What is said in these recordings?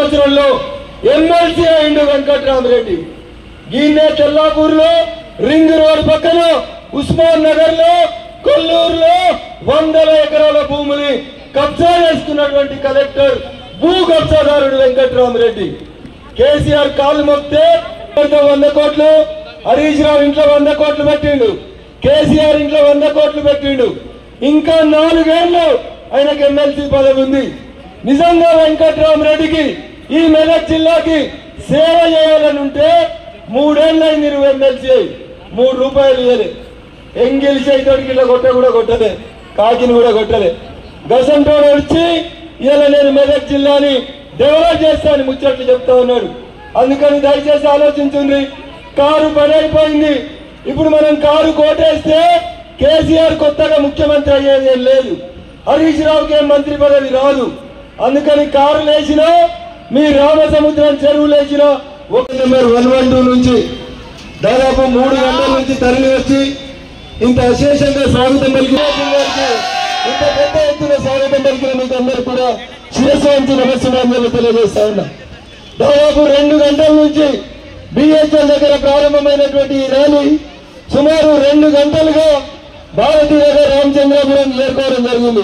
సంవత్సరంలో ఎమ్మెల్సీ అయిండు వెంకట్రామరెడ్డి ఈయనే తెల్లాపూర్లో రింగ్ రోడ్ పక్కన ఉస్మాన్ నగర్ లో కొల్లూరులో వందల ఎకరాల భూమిని కబ్జా చేసుకున్నటువంటి కలెక్టర్ భూ కబ్జాదారుడు వెంకట్రామరెడ్డి కేసీఆర్ కాళ్ళు మొక్కితే ఇంట్లో వంద కోట్లు హరీష్ రావు ఇంట్లో వంద కోట్లు పెట్టిండు కేసీఆర్ ఇంట్లో వంద కోట్లు పెట్టిండు ఇంకా నాలుగేళ్లు ఆయనకు ఎమ్మెల్సీ పదవి ఉంది నిజంగా వెంకట్రామరెడ్డికి ఈ మెదక్ జిల్లాకి సేవ చేయాలని ఉంటే మూడేళ్ళు అయింది నువ్వు ఎమ్మెల్సీ అయి మూడు రూపాయలు ఇవ్వలే ఎంగిల్ చేతోడికి ఇలా కొట్ట కూడా కొట్టలే కాకిని కూడా కొట్టలే గసంటోడు వచ్చి ఇలా నేను మెదక్ జిల్లాని డెవలప్ చేస్తాను ముచ్చట్లు చెప్తా ఉన్నాడు అందుకని దయచేసి ఆలోచించండి కారు పని అయిపోయింది ఇప్పుడు మనం కారు కోటేస్తే కేసీఆర్ కొత్తగా ముఖ్యమంత్రి అయ్యేది ఏం లేదు హరీష్ రావుకి ఏం మంత్రి పదవి రాదు అందుకని కారు లేచినా మీ రామసముద్రం చెరువు లేచినా ఒక నెంబర్ వన్ వన్ టూ నుంచి దాదాపు మూడు గంటల నుంచి తరలి వచ్చి ఇంత అశేషంగా స్వాగతం పలికిన గారికి ఇంత పెద్ద ఎత్తున స్వాగతం పలికిన మీకు అందరూ కూడా శిరస్వాంతి నమస్సుమాంజలు తెలియజేస్తా ఉన్నా దాదాపు రెండు గంటల నుంచి బిహెచ్ఎల్ దగ్గర ప్రారంభమైనటువంటి ఈ ర్యాలీ సుమారు రెండు గంటలుగా భారతీ నగర్ రామచంద్రాపురం చేరుకోవడం జరిగింది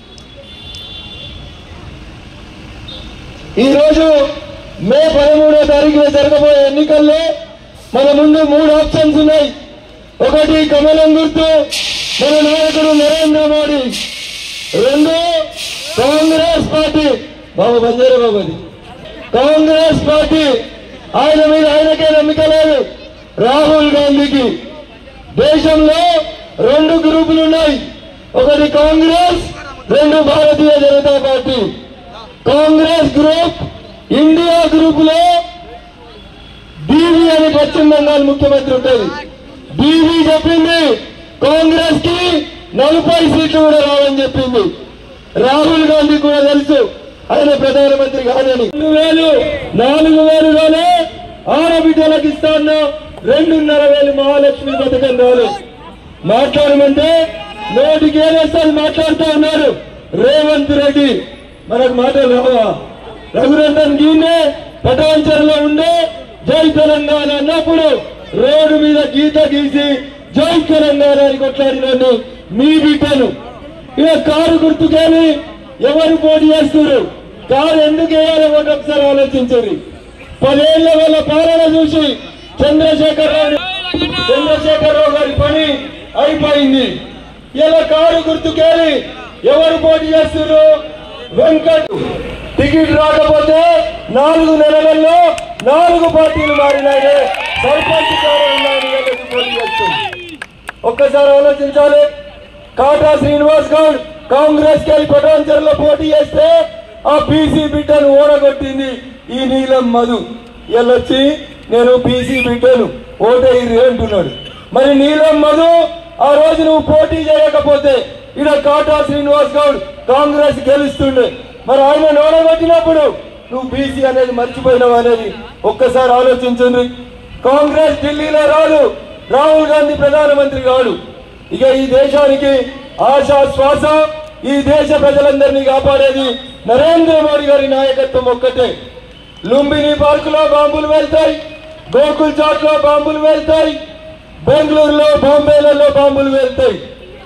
ఈ రోజు మే పదమూడో తారీఖున జరగబోయే ఎన్నికల్లో మన ముందు మూడు ఆప్షన్స్ ఉన్నాయి ఒకటి కమలం గుర్తు మన నాయకుడు నరేంద్ర మోడీ రెండు కాంగ్రెస్ పార్టీ బాబు బంజారా బాబు అది కాంగ్రెస్ పార్టీ ఆయన మీద ఆయనకే నమ్మిక లేదు రాహుల్ గాంధీకి దేశంలో రెండు గ్రూపులు ఉన్నాయి ఒకటి కాంగ్రెస్ రెండు Bharatiya Janata party Congress group India group లో బీవీ అని పశ్చిమ బెంగాల్ ముఖ్యమంత్రి ఉంటుంది బీవీ చెప్పింది కాంగ్రెస్ కి నలభై సీట్లు కూడా రావని చెప్పింది రాహుల్ గాంధీ కూడా తెలుసు ఆయన ప్రధానమంత్రి కాదని రెండు వేలు నాలుగు వేలులోనే ఆడబిడ్డలకు ఇస్తాను రెండున్నర వేలు మహాలక్ష్మి పథకం రాదు మాట్లాడమంటే నోటికి ఏదేస్తారు మాట్లాడుతూ ఉన్నారు రేవంత్ రెడ్డి మనకు మాటలు రావా రఘునందన్ గీనే పటాంచర్లో ఉండే జై తెలంగాణ అన్నప్పుడు రోడ్డు మీద గీత గీసి జై తెలంగాణ అని కొట్లాడినాను మీ బిడ్డను ఇక కారు గుర్తుకేని ఎవరు పోటీ చేస్తున్నారు కారు ఎందుకు వేయాలో ఒకటి ఒకసారి ఆలోచించండి పదేళ్ల వాళ్ళ పాలన చూసి చంద్రశేఖర్ రావు చంద్రశేఖర్ రావు గారి పని అయిపోయింది ఇలా కారు గుర్తుకేలి ఎవరు పోటీ చేస్తున్నారు వెంకట్ టికెట్ రాకపోతే నాలుగు నెలలలో నాలుగు పార్టీలు మారినాయి సర్పంచ్ కారు ఉన్నాయని వీళ్ళకి పోటీ చేస్తుంది ఒక్కసారి ఆలోచించాలి కాటా శ్రీనివాస్ గౌడ్ కాంగ్రెస్ కి వెళ్ళి పటాన్చర్లో పోటీ చేస్తే ఆ బీసీ బిడ్డను ఓడగొట్టింది ఈ నీలం మధు ఎల్లొచ్చి నేను బీసీ బిడ్డను ఓటేయి అంటున్నాడు మరి నీలం మధు ఆ రోజు నువ్వు పోటీ చేయకపోతే ఇడ కాటా శ్రీనివాస్ గౌడ్ కాంగ్రెస్ గెలుస్తుండే మరి ఆయన ఓడగొట్టినప్పుడు నువ్వు బీసీ అనేది మర్చిపోయినావు అనేది ఒక్కసారి ఆలోచించండి కాంగ్రెస్ ఢిల్లీలో రాదు రాహుల్ గాంధీ ప్రధానమంత్రి కాడు ఇక ఈ దేశానికి ఆశా శ్వాస ఈ దేశ ప్రజలందరినీ కాపాడేది నరేంద్ర మోడీ గారి నాయకత్వం ఒక్కటే లుంబిని పార్కులో బాంబులు వెళ్తాయి గోకుల్ చాట్ లో బాంబులు వెళ్తాయి బెంగళూరులో బాంబేలలో బాంబులు వెళ్తాయి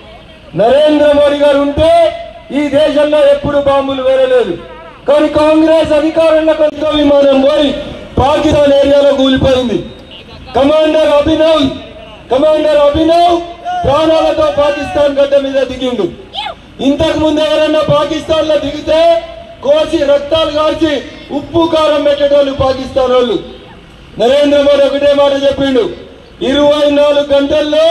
నరేంద్ర మోడీ గారు ఉంటే ఈ దేశంలో ఎప్పుడు బాంబులు వేరలేదు కానీ కాంగ్రెస్ అధికారంలో కొంత విమానం పోయి పాకిస్తాన్ ఏరియాలో కూలిపోయింది కమాండర్ అభినవ్ కమాండర్ అభినవ్ ప్రాణాలతో పాకిస్తాన్ గడ్డ మీద దిగిండు ఇంతకు ముందు ఎవరన్నా పాకిస్తాన్ లో దిగితే కోసి రక్తాలు కాల్చి ఉప్పు కారం పెట్టేటోళ్ళు పాకిస్తాన్ వాళ్ళు నరేంద్ర మోడీ ఒకటే మాట చెప్పిండు ఇరవై నాలుగు గంటల్లో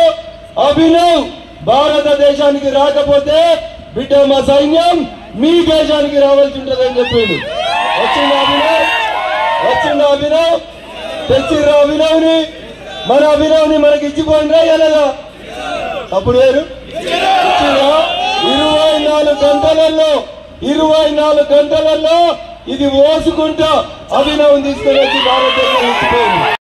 అభినవ్ భారతదేశానికి రాకపోతే బిడ్డ మా సైన్యం మీ దేశానికి రావాల్సి ఉంటుందని చెప్పిండు వచ్చింది అభినవ్ వచ్చింది అభినవ్ తెచ్చిర్రు అభినవ్ని మన అభినవ్ని మనకి ఇచ్చిపోయినరా లేదా అప్పుడు వేరు ఇచ్చిర్రా? ఇరవై నాలుగు గంటలలో ఇరవై నాలుగు గంటలలో ఇది ఓసుకుంటా అభినవం తీసుకొని వచ్చి భారతదేశం ఇచ్చిపోయింది